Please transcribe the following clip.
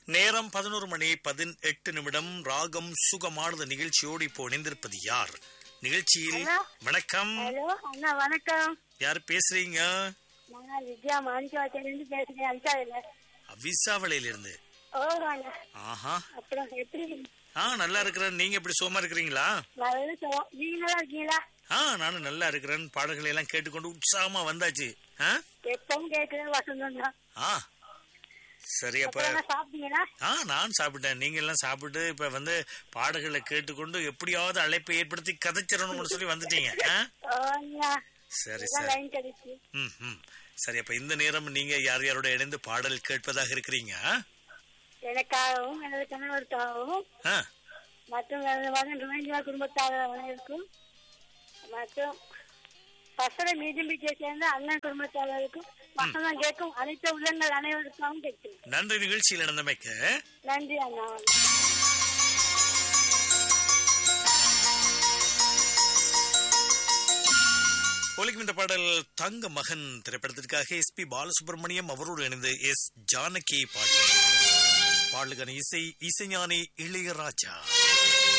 நேரம் பதினோரு மணி பதினெட்டு நிமிடம் ராகம் சுகமானது நிகழ்ச்சியோடு இப்போ இணைந்திருப்பது யார் நிகழ்ச்சியில் ஹலோ. வணக்கம் ஹலோ அண்ணா வணக்கம் யார் பேசுறீங்க நான் வித்யா மாணிக்கவாத்தியிலிருந்து பேசுறேன் அஞ்சாவதுல விசாவளையில இருந்து ஓ அண்ணா ஆஹா அப்புறம் எப்படி ஆ நல்லா இருக்கிறேன் நீங்க எப்படி சுகமா இருக்கிறீங்களா நல்ல சுகம் நீங்க நல்லா இருக்கீங்களா ஆ நானும் நல்லா இருக்கிறேன் பாடல்களை எல்லாம் கேட்டுக்கொண்டு உற்சாகமா வந்தாச்சு ஆ எப்பவும் கேட்கறது வசந்தம் தான் ஆ சரி அப்ப அப்புறம் என்ன சாப்பிட்டீங்களா ஆ நான் சாப்பிட்டேன் நீங்க எல்லாம் சாப்பிட்டு இப்ப வந்து பாடல்களை கேட்டுக்கொண்டு எப்படியாவது அழைப்பை ஏற்படுத்தி கதைச்சிடணும்னு சொல்லி வந்துட்டீங்க ஆ? ஓ அண்ணா சரி இதான் சரி லைன் கிடைச்சு ம் ம் சரி அப்ப இந்த நேரம் நீங்க யார் யாரோட இணைந்து பாடல் கேட்பதாக இருக்கிறீங்க ஆ? எனக்காகவும் எனது கணவருக்காகவும் ஆ மற்றும் எனது மகன் ருமேந்திரா குடும்பத்தார் அனைவருக்கும் மற்றும் பசர மீதிம்பிச்சை சேர்ந்த அண்ணன் குடும்பத்தாளருக்கும் வசந்தம் கேட்கும் அனைத்து உள்ளங்கள் அனைவருக்காகவும் கேட்கிறேன் நன்றி நிகழ்ச்சியில் நடந்தமைக்க நன்றி அண்ணா ஒலிக்கும் இந்த பாடல் தங்க மகன் திரைப்படத்திற்காக எஸ் பி பாலசுப்ரமணியம் அவரோடு இணைந்து எஸ் ஜானகி பாடல் பாடலுக்கான இசை இசைஞானி இளையராஜா